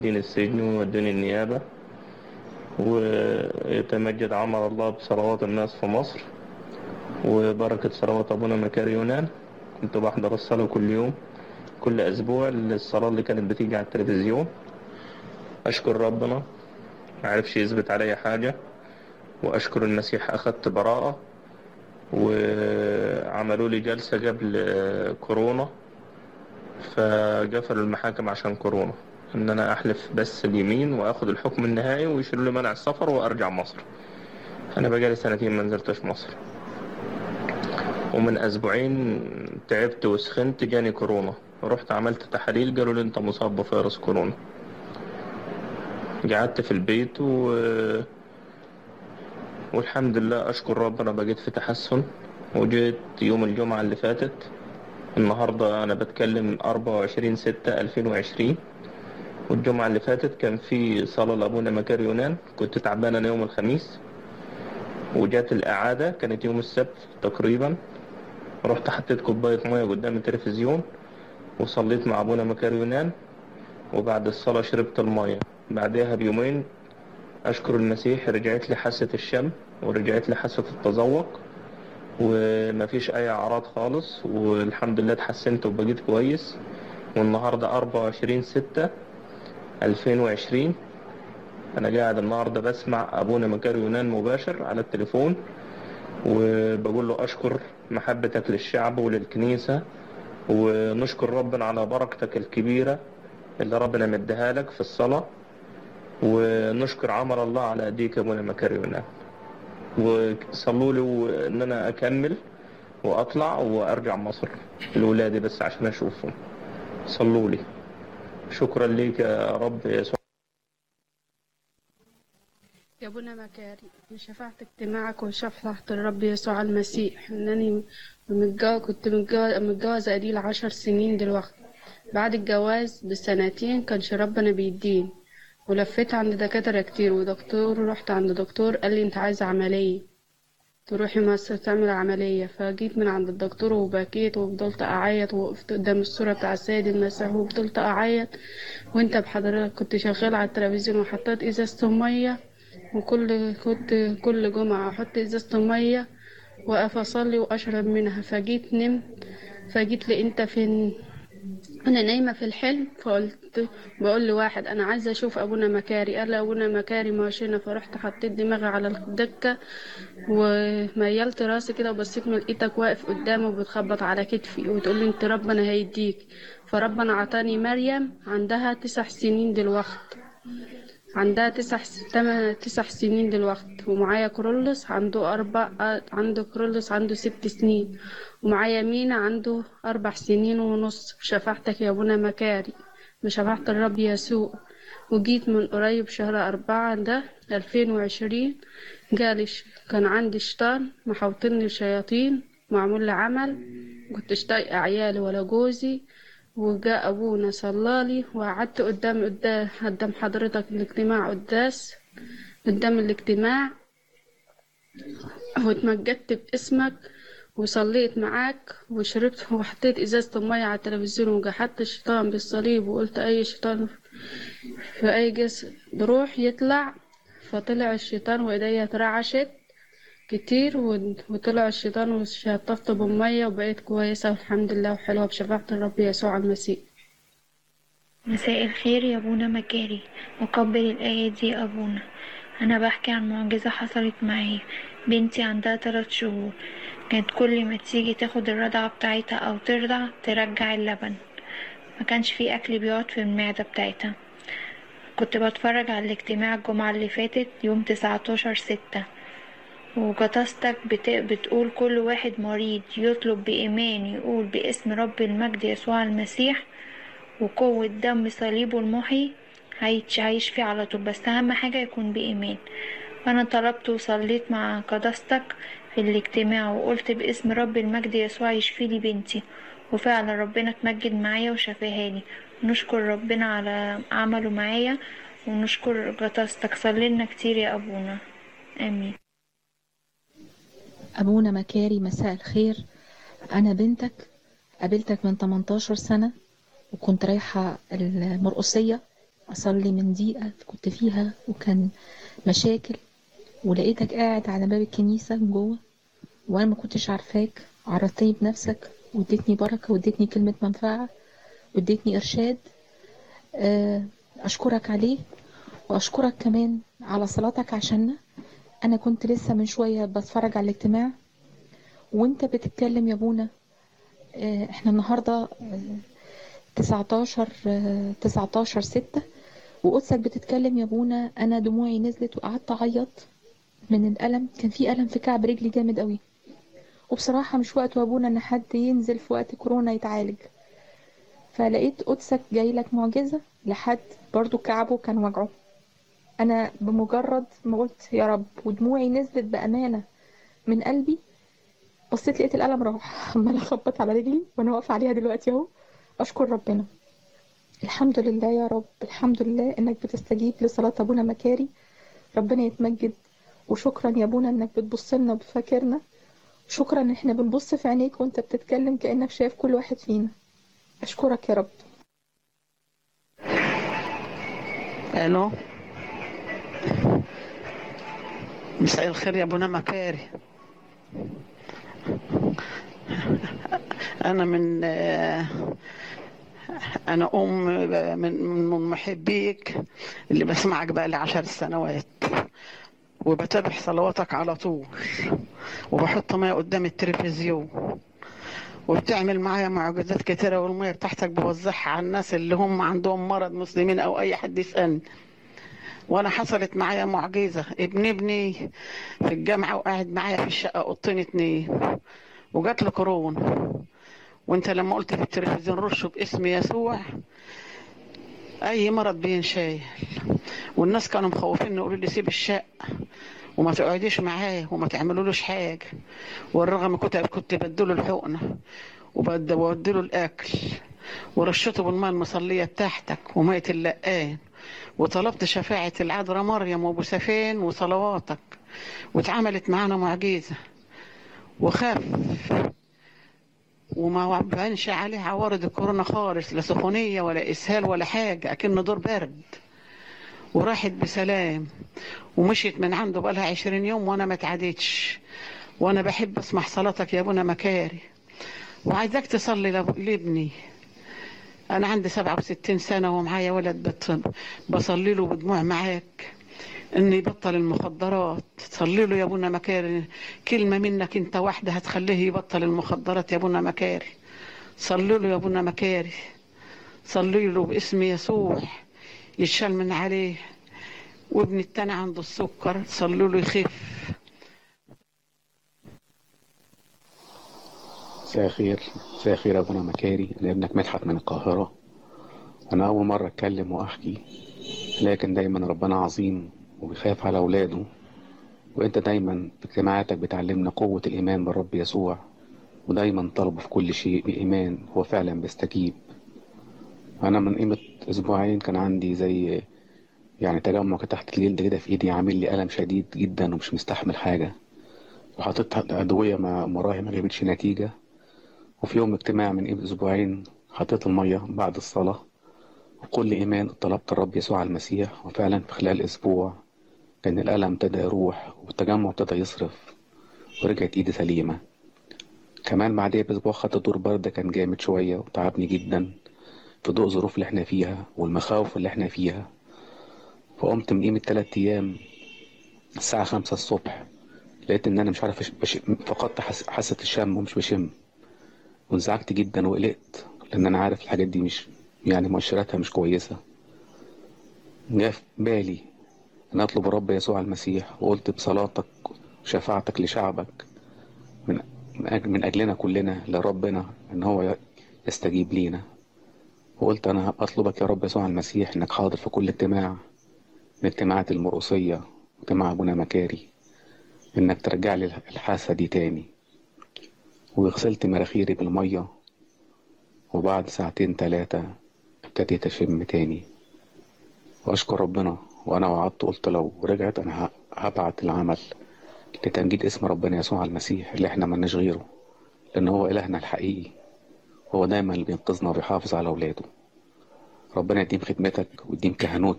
دين السجن وودوني النيابة ويتمجد عمل الله بصلوات الناس في مصر وبركة صلوات أبونا مكاري يونان كنت بحضر الصلاة كل يوم كل أسبوع الصلاة اللي كانت بتيجي على التلفزيون أشكر ربنا معرفش يثبت عليا حاجة وأشكر المسيح أخدت براءة وعملوا لي جلسة قبل كورونا فقفلوا المحاكم عشان كورونا ان انا احلف بس اليمين واخد الحكم النهائي ويشيلوا لي منع السفر وارجع مصر انا بقالي سنتين ما نزلتش مصر ومن اسبوعين تعبت وسخنت جاني كورونا رحت عملت تحاليل قالوا لي انت مصاب بفيروس كورونا قعدت في البيت و... والحمد لله اشكر ربنا بقيت في تحسن وجيت يوم الجمعة اللي فاتت النهاردة أنا بتكلم 24 6 2020 والجمعة اللي فاتت كان في صلاة لأبونا مكار يونان كنت تعبان أنا يوم الخميس وجات الإعادة كانت يوم السبت تقريبا رحت حطيت كوباية مية قدام التلفزيون وصليت مع أبونا مكار يونان وبعد الصلاة شربت المية بعدها بيومين أشكر المسيح رجعت لي حاسة الشم ورجعت لي حاسة التذوق ومفيش أي أعراض خالص والحمد لله اتحسنت وبقيت كويس والنهاردة 24 ستة 2020 أنا قاعد النهاردة بسمع أبونا مكار يونان مباشر على التليفون وبقول له أشكر محبتك للشعب وللكنيسة ونشكر ربنا على بركتك الكبيرة اللي ربنا مديها لك في الصلاة ونشكر عمل الله على أيديك يا أبونا مكار يونان وصلوا لي ان انا اكمل واطلع وارجع مصر لولادي بس عشان اشوفهم صلوا لي شكرا ليك يا رب يسوع يا ابونا مكاري بشفاعة اجتماعك وشفاعة الرب يسوع المسيح انني متجوز كنت متجوز- متجوزة اديل عشر سنين دلوقتي بعد الجواز بسنتين كانش ربنا بيدين ولفيت عند دكاترة كتير ودكتور رحت عند دكتور قال لي انت عايزة عملية تروحي مصر تعمل عملية فجيت من عند الدكتور وبكيت وفضلت أعيط وقفت قدام الصورة بتاع السيد المسيح وفضلت أعيط وانت بحضرتك كنت شغال على التلفزيون وحطيت إزازة مية وكل كنت كل جمعة أحط إزازة مية وأقف أصلي وأشرب منها فجيت نمت فجيت لي انت فين انا نايمه في الحلم فقلت بقول لواحد انا عايزه اشوف ابونا مكاري قال لي ابونا مكاري ماشينا فرحت حطيت دماغي على الدكه وميلت راسي كده وبصيت من لقيتك واقف قدامي وبتخبط على كتفي وتقول لي انت ربنا هيديك فربنا عطاني مريم عندها تسع سنين دلوقت عندها تسع تمن تسع سنين دلوقتي ومعايا كرولس عنده أربع عنده كرولس عنده ست سنين ومعايا مينا عنده أربع سنين ونص بشفاعتك يا أبونا مكاري بشفاعة الرب يسوع وجيت من قريب شهر أربعة ده ألفين وعشرين جالي ش- كان عندي شيطان محوطني شياطين معمول لي عمل كنتش طايقة عيالي ولا جوزي وجاء أبونا صلالي وقعدت قدام قدام قدام حضرتك الاجتماع قداس قدام الاجتماع واتمجدت باسمك وصليت معاك وشربت وحطيت ازازة المية على التلفزيون وجحدت الشيطان بالصليب وقلت اي شيطان في اي جسد بروح يطلع فطلع الشيطان وايديا اترعشت كتير و- وطلع الشيطان وشطفت بالمية وبقيت كويسة والحمد لله وحلوة بشفاعة الرب يسوع المسيح مساء الخير يا أبونا مكاري مقبل الآية دي يا أبونا أنا بحكي عن معجزة حصلت معايا بنتي عندها تلات شهور كانت كل ما تيجي تاخد الرضعة بتاعتها أو ترضع ترجع اللبن ما كانش في أكل بيقعد في المعدة بتاعتها كنت بتفرج على الاجتماع الجمعة اللي فاتت يوم تسعتاشر ستة وجتاستك بت... بتقول كل واحد مريض يطلب بإيمان يقول باسم رب المجد يسوع المسيح وقوة دم صليبه المحي هيتش- هيشفي على طول بس أهم حاجة يكون بإيمان فأنا طلبت وصليت مع قداستك في الاجتماع وقلت باسم رب المجد يسوع يشفي لي بنتي وفعلا ربنا اتمجد معايا وشفاها لي نشكر ربنا على عمله معايا ونشكر قداستك صلينا كتير يا أبونا آمين أبونا مكاري مساء الخير أنا بنتك قابلتك من 18 سنة وكنت رايحة المرقصية أصلي من دقيقة كنت فيها وكان مشاكل ولقيتك قاعد على باب الكنيسة من جوه وأنا ما كنتش عارفاك عرفتني بنفسك واديتني بركة واديتني كلمة منفعة واديتني إرشاد آه، أشكرك عليه وأشكرك كمان على صلاتك عشاننا أنا كنت لسه من شوية بتفرج على الاجتماع وانت بتتكلم يا ابونا آه، احنا النهاردة آه، 19 آه، 19 ستة وقدسك بتتكلم يا ابونا انا دموعي نزلت وقعدت اعيط من الالم كان في الم في كعب رجلي جامد قوي وبصراحة مش وقت يا ابونا ان حد ينزل في وقت كورونا يتعالج فلقيت قدسك جاي لك معجزة لحد برضو كعبه كان وجعه انا بمجرد ما قلت يا رب ودموعي نزلت بامانة من قلبي بصيت لقيت الألم راح عمالة أخبط على رجلي وأنا واقفة عليها دلوقتي أهو أشكر ربنا الحمد لله يا رب الحمد لله إنك بتستجيب لصلاة أبونا مكاري ربنا يتمجد وشكرا يا أبونا إنك بتبص لنا وبتفكرنا شكرا إن إحنا بنبص في عينيك وأنت بتتكلم كأنك شايف كل واحد فينا أشكرك يا رب الو مساء الخير يا ابونا مكاري انا من آه، انا ام من من محبيك اللي بسمعك بقى لي عشر سنوات وبتابع صلواتك على طول وبحط ميه قدام التلفزيون وبتعمل معايا معجزات كتيرة والمية بتاعتك بوزعها على الناس اللي هم عندهم مرض مسلمين أو أي حد يسألني وأنا حصلت معايا معجزة ابن ابني في الجامعة وقاعد معايا في الشقة أوضتين اتنين وجات له كورونا وانت لما قلت في التلفزيون رشوا باسم يسوع اي مرض بينشايل والناس كانوا مخوفين يقولوا لي سيب الشقه وما تقعديش معاه وما تعملولوش حاجه والرغم كنت كنت بديله الحقنه وبوديله الاكل ورشته بالماء المصليه بتاعتك وميه اللقان وطلبت شفاعه العذراء مريم وابو سفين وصلواتك واتعملت معانا معجزه وخاف وما بانش عليه عوارض الكورونا خالص لا سخونيه ولا اسهال ولا حاجه اكنه دور برد وراحت بسلام ومشيت من عنده بقالها عشرين يوم وانا ما اتعدتش وانا بحب اسمع صلاتك يا ابونا مكاري وعايزاك تصلي لاب- لابني انا عندي سبعة وستين سنة ومعايا ولد بت- بصلي له بدموع معاك انه يبطل المخدرات صلي له يا ابونا مكاري كلمة منك انت واحدة هتخليه يبطل المخدرات يا ابونا مكاري صلي له يا ابونا مكاري صلي له باسم يسوع يتشال من عليه وابن التاني عنده السكر صلوا له يخف مساء الخير مساء الخير يا ابونا مكاري انا ابنك مدحت من القاهرة انا اول مرة اتكلم واحكي لكن دايما ربنا عظيم وبيخاف على اولاده وانت دايما في اجتماعاتك بتعلمنا قوة الايمان بالرب يسوع ودايما طلبه في كل شيء بايمان هو فعلا بيستجيب انا من قيمة اسبوعين كان عندي زي يعني تجمع كده تحت الجلد كده في ايدي عامل لي الم شديد جدا ومش مستحمل حاجة وحطيت ادوية مع مراهم ما جابتش نتيجة وفي يوم اجتماع من قيمة أسبوعين حطيت المية بعد الصلاة وكل إيمان طلبت الرب يسوع المسيح وفعلا في خلال أسبوع كان الألم ابتدى يروح والتجمع ابتدى يصرف ورجعت إيدي سليمة كمان بعدها بأسبوع خدت دور برد كان جامد شوية وتعبني جدا في ضوء الظروف اللي احنا فيها والمخاوف اللي احنا فيها فقمت من قيمة تلات أيام الساعة خمسة الصبح لقيت إن أنا مش عارف أش- بش... فقدت حس... حاسة الشم ومش بشم وانزعجت جدا وقلقت لان انا عارف الحاجات دي مش يعني مؤشراتها مش كويسة جاء في بالي ان اطلب الرب يسوع المسيح وقلت بصلاتك وشفاعتك لشعبك من من أجل من اجلنا كلنا لربنا ان هو يستجيب لينا وقلت انا اطلبك يا رب يسوع المسيح انك حاضر في كل اجتماع من اجتماعات المرقصية اجتماع ابونا مكاري انك ترجع لي الحاسة دي تاني وغسلت مراخيري بالمية وبعد ساعتين تلاتة ابتديت أشم تاني وأشكر ربنا وأنا وعدت قلت لو رجعت أنا ه- هبعت العمل لتمجيد اسم ربنا يسوع المسيح اللي احنا ملناش غيره لأن هو إلهنا الحقيقي هو دايما اللي بينقذنا وبيحافظ على أولاده ربنا يديم خدمتك ويديم كهنوت